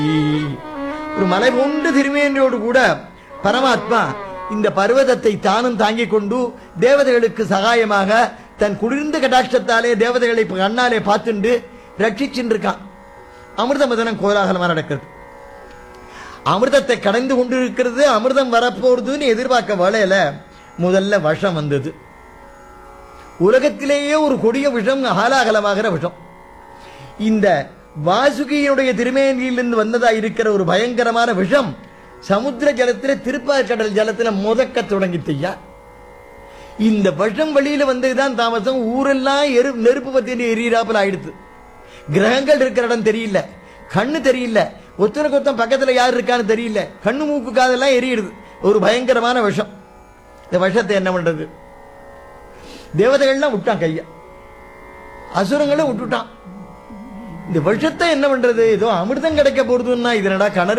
ஒரு மலை போன்ற திருமேனியோடு கூட பரமாத்மா இந்த பர்வதத்தை தானும் தாங்கிக் கொண்டு தேவதைகளுக்கு சகாயமாக தன் குளிர்ந்த கடாட்சத்தாலே தேவதைகளை இப்ப கண்ணாலே பார்த்துண்டு ரட்சிச்சுட்டு இருக்கான் அமிர்த மதனம் கோலாகலமா நடக்கிறது அமிர்தத்தை கடந்து கொண்டிருக்கிறது அமிர்தம் வரப்போறதுன்னு எதிர்பார்க்க வேளையில முதல்ல விஷம் வந்தது உலகத்திலேயே ஒரு கொடிய விஷம் ஆலாகலமாகிற விஷம் இந்த வாசுகியினுடைய திருமேனியிலிருந்து வந்ததா இருக்கிற ஒரு பயங்கரமான விஷம் சமுத்திர ஜலத்துல திருப்பாற்கடல் ஜலத்துல முதக்க தொடங்கித்தையா இந்த விஷம் வழியில வந்ததுதான் தாமசம் ஊரெல்லாம் எரு நெருப்பு பத்தி எரியறாப்புல ஆயிடுத்து கிரகங்கள் இருக்கிற இடம் தெரியல கண்ணு தெரியல ஒத்தனுக்கு ஒத்தன் பக்கத்துல யார் இருக்கான்னு தெரியல கண்ணு மூக்கு காதெல்லாம் எரியிடுது ஒரு பயங்கரமான விஷம் இந்த விஷத்தை என்ன பண்றது தேவதைகள்லாம் விட்டான் கைய அசுரங்களும் விட்டுட்டான் இந்த விஷத்தை என்ன பண்றது ஏதோ அமிர்தம் கிடைக்க போறதுன்னா இதனடா கணர்